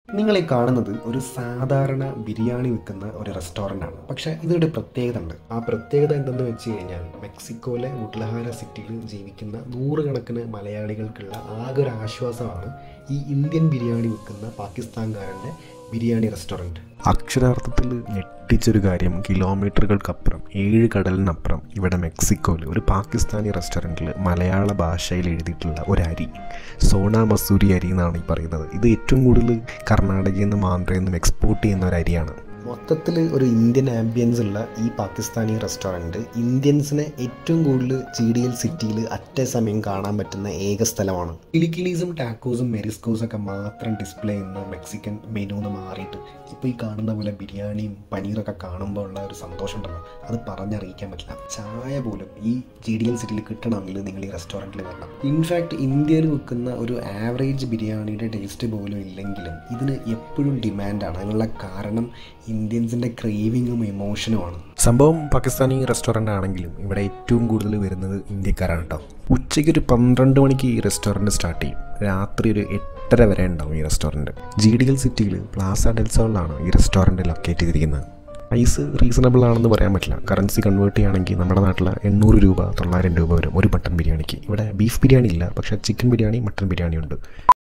നിങ്ങൾ ഈ കാണുന്നത് ഒരു സാധാരണ ബിരിയാണി വിൽക്കുന്ന ഒരു റെസ്റ്റോറൻ്റ് ആണ് പക്ഷേ ഇതൊരു പ്രത്യേകത ഉണ്ട് ആ പ്രത്യേകത എന്തെന്ന് വെച്ച് കഴിഞ്ഞാൽ മെക്സിക്കോയിലെ ഗുഡ്ലഹാര സിറ്റിയിൽ ജീവിക്കുന്ന നൂറുകണക്കിന് മലയാളികൾക്കുള്ള ആകെ ഒരു ആശ്വാസമാണ് ഈ ഇന്ത്യൻ ബിരിയാണി വിൽക്കുന്ന പാകിസ്ഥാൻകാരൻ്റെ ബിരിയാണി റെസ്റ്റോറൻറ്റ് അക്ഷരാർത്ഥത്തിൽ ഞെട്ടിച്ചൊരു കാര്യം കിലോമീറ്ററുകൾക്കപ്പുറം ഏഴ് കടലിനപ്പുറം ഇവിടെ മെക്സിക്കോയിൽ ഒരു പാകിസ്ഥാനി റെസ്റ്റോറൻറ്റിൽ മലയാള ഭാഷയിൽ എഴുതിയിട്ടുള്ള ഒരു അരി സോണ മസൂരി അരി എന്നാണ് ഈ പറയുന്നത് ഇത് ഏറ്റവും കൂടുതൽ കർണാടകയിൽ നിന്നും ആന്ധ്രയിൽ നിന്നും എക്സ്പോർട്ട് ചെയ്യുന്ന ഒരു അരിയാണ് മൊത്തത്തിൽ ഒരു ഇന്ത്യൻ ആംബിയൻസ് ഉള്ള ഈ പാകിസ്ഥാനി റെസ്റ്റോറൻറ്റ് ഇന്ത്യൻസിനെ ഏറ്റവും കൂടുതൽ ജി ഡി എൽ സിറ്റിയിൽ അറ്റ സമയം കാണാൻ പറ്റുന്ന ഏക സ്ഥലമാണ് കിലിക്കിലീസും ടാക്കോസും മെരിസ്കോസും ഒക്കെ മാത്രം ഡിസ്പ്ലേ ചെയ്യുന്ന മെക്സിക്കൻ മെനു എന്ന് മാറിയിട്ട് ഇപ്പോൾ ഈ കാണുന്ന പോലെ ബിരിയാണിയും പനീറൊക്കെ കാണുമ്പോൾ ഉള്ള ഒരു സന്തോഷം ഉണ്ടല്ലോ അത് പറഞ്ഞറിയിക്കാൻ പറ്റില്ല ചായ പോലും ഈ ജി ഡി എൽ സിറ്റിയിൽ കിട്ടണമെങ്കിൽ നിങ്ങൾ ഈ റെസ്റ്റോറൻറ്റിൽ വരണം ഇൻഫാക്ട് ഇന്ത്യയിൽ വിൽക്കുന്ന ഒരു ആവറേജ് ബിരിയാണിയുടെ ടേസ്റ്റ് പോലും ഇല്ലെങ്കിലും ഇതിന് എപ്പോഴും ഡിമാൻഡാണ് അതിനുള്ള കാരണം ഇന്ത്യൻസിൻ്റെ ക്രേവിങ്ങും ഇമോഷനുമാണ് സംഭവം പാകിസ്ഥാനി റെസ്റ്റോറൻ്റ് ആണെങ്കിലും ഇവിടെ ഏറ്റവും കൂടുതൽ വരുന്നത് ഇന്ത്യക്കാരാണ് കേട്ടോ ഉച്ചയ്ക്ക് ഒരു പന്ത്രണ്ട് മണിക്ക് ഈ റെസ്റ്റോറൻറ്റ് സ്റ്റാർട്ട് ചെയ്യും രാത്രി ഒരു എട്ടര വരെ ഉണ്ടാവും ഈ റെസ്റ്റോറൻറ്റ് ജി ഡി എൽ സിറ്റിയിൽ പ്ലാസ ഡെൽസോളിലാണ് ഈ റെസ്റ്റോറൻറ്റ് ലൊക്കേറ്റ് ചെയ്തിരിക്കുന്നത് പ്രൈസ് റീസണബിൾ ആണെന്ന് പറയാൻ പറ്റില്ല കറൻസി കൺവേർട്ട് ചെയ്യുകയാണെങ്കിൽ നമ്മുടെ നാട്ടിൽ എണ്ണൂറ് രൂപ തൊള്ളായിരം രൂപ വരും ഒരു മട്ടൻ ബിരിയാണിക്ക് ഇവിടെ ബീഫ് ബിരിയാണി ഇല്ല പക്ഷേ ചിക്കൻ ബിരിയാണി മട്ടൻ ബിരിയാണി ഉണ്ട്